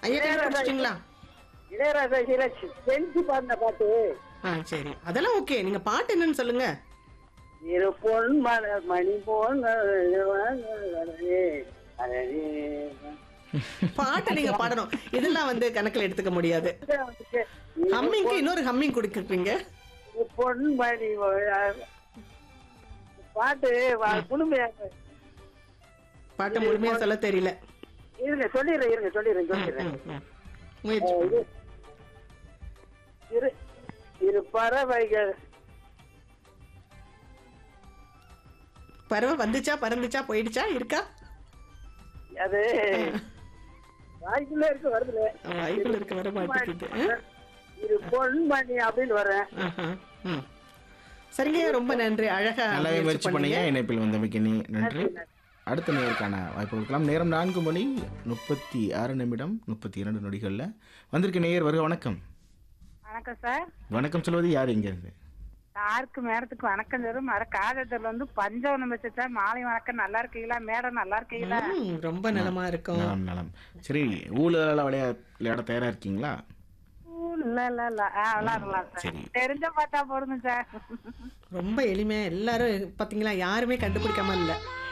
ஐயா கண்டுபிடிச்சிட்டிங்களா இளையராஜா ஹீரோ செஞ்சு பாடின பாட்டு ஆ சரி அதெல்லாம் ஓகே நீங்க பாட்டு என்னன்னு சொல்லுங்க இரு பொன் மலர் மணி போல் பாட்டு நீங்க பாடணும் இதெல்லாம் வந்து கணக்குல எடுத்துக்க முடியாது ஹம்மிங்க்கு இன்னொரு ஹம்மிங் கொடுக்குறீங்க பொன் மணி பாட்டு வா- முழுமையாக பாட்டை முழுமையா சொல்ல தெரியல இருங்க சொல்லிடுறேன் இருங்க சொல்லிடுறேன் சொல்லிடுறேன் ம், ம். முயற்சி இது இரு இரு பறவைகள் பறவை வந்துச்சா பறந்துச்சா போயிடுச்சா இருக்கா அது வாய்க்குள்ள இருக்கு வருதுல வாய்ப்புல இருக்க வர மாட்டேங்குது இரு பொன்மணி அப்படின்னு வரேன் ஆஹா, ம். சரிங்க ரொம்ப நன்றி அழகா நல்லாவே முயற்சி முயற்சி பண்ணீங்க பண்ணீங்க இணைப்பில் வந்தமைக்கு நீ நன்றி அடுத்த நேருக்கான வாய்ப்பு கொடுக்கலாம் நேரம் நான்கு மணி முப்பத்தி ஆறு நிமிடம் முப்பத்தி இரண்டு நொடிகளில் வந்திருக்க நேயர் வருக வணக்கம் வணக்கம் சார் வணக்கம் சொல்வது யார் இங்க இருந்து சாருக்கு மேடத்துக்கு வணக்கம் தரும் மர காதத்தில் வந்து பஞ்சவனம் வச்சு சார் மாலை வணக்கம் நல்லா இருக்கீங்களா மேடம் நல்லா இருக்கீங்களா ம், ரொம்ப நலமா இருக்கும் நலம் நலம் சரி ஊழல விளையா விளையாட தயாரா இருக்கீங்களா ஊ, இல்ல இல்ல இல்ல ஆ விளாடலாம் சார் சரி. தெரிஞ்ச பார்த்தா போடுங்க சார் ரொம்ப எளிமையா எல்லாரும் பாத்தீங்களா யாருமே கண்டுபிடிக்காம இல்ல